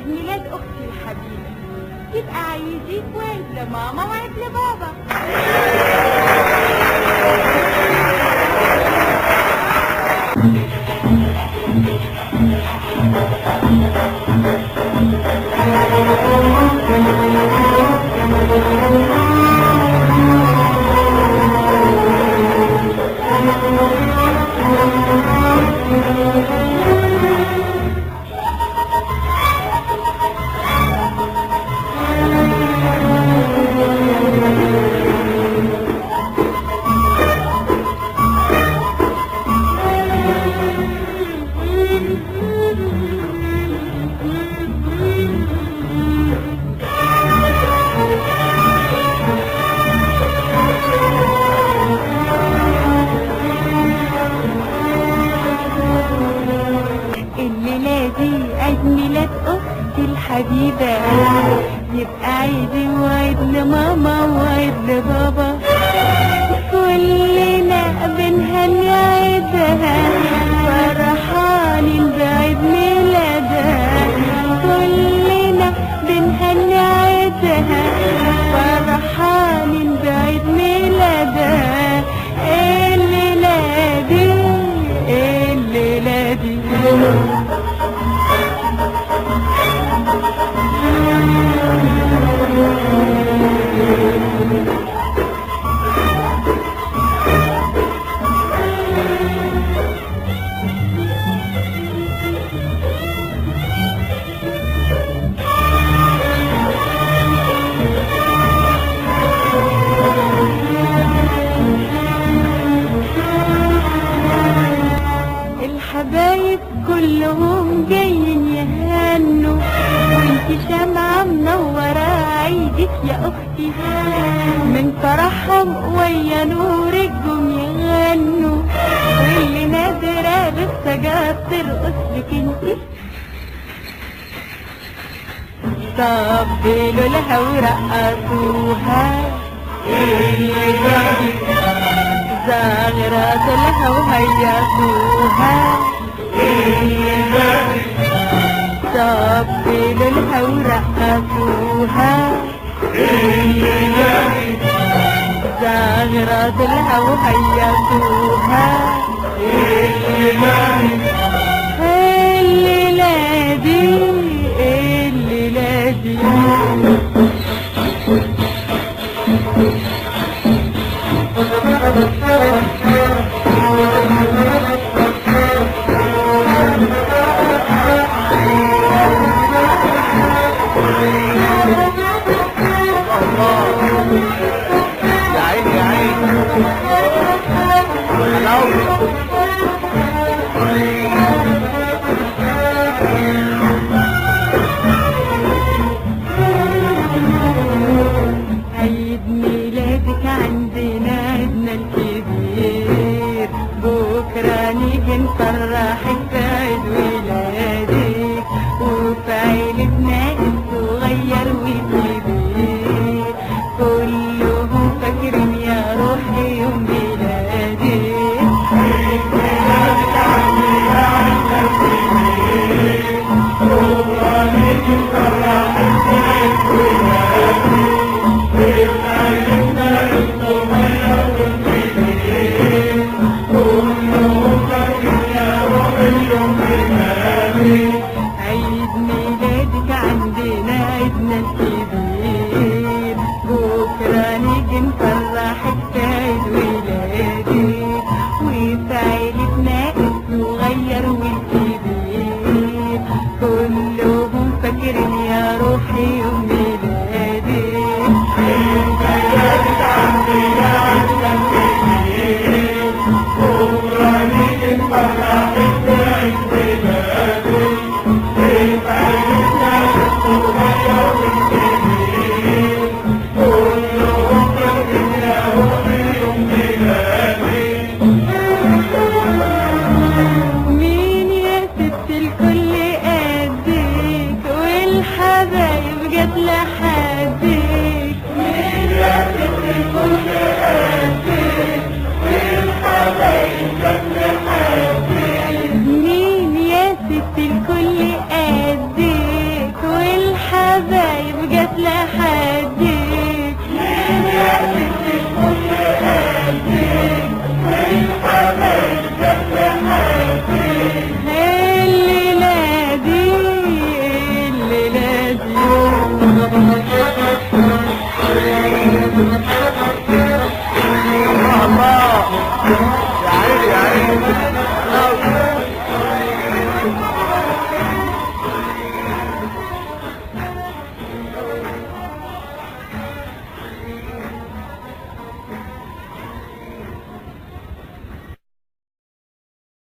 عيد ميلاد اختي الحبيبه يبقى عيدي وعيد لماما وعيد لبابا الليلة دي عيد ميلاد أختي الحبيبة يبقى عيدي وعيد لماما وعيد لبابا كلنا بنهني عيدها فرحانين بعيد ميلادها كلنا بنهني عيدها فرحانين بعيد ميلادها الليلة دي الليلة دي الحبايب كلهم جايين يهنوا وانت شمعة منورة عيدك يا اختي من فرحهم ويا نورك جم يغنوا واللي نادرة لسه جات ترقص لك انت طبلوا لها ورقصوها زغرت لها وهيصوها طبلوا لها ورقصوها زغرت لها وهيصوها الليلة دي الليلة دي يا عيني يا عيني حلاوة عيد ميلادك عندنا عيدنا الكبير بكرة نيجي نفرحك في عيد ميلادك وفي عيلتنا الصغير والكبير كلهم فاكرين يا روحي يوم ميلادك عيد ميلادك عندنا عيدنا الكبير بكرة نيجي نفرحك في عيد ميلادك وفي عيلتنا الصغير والكبير كلهم فاكرين يا روحي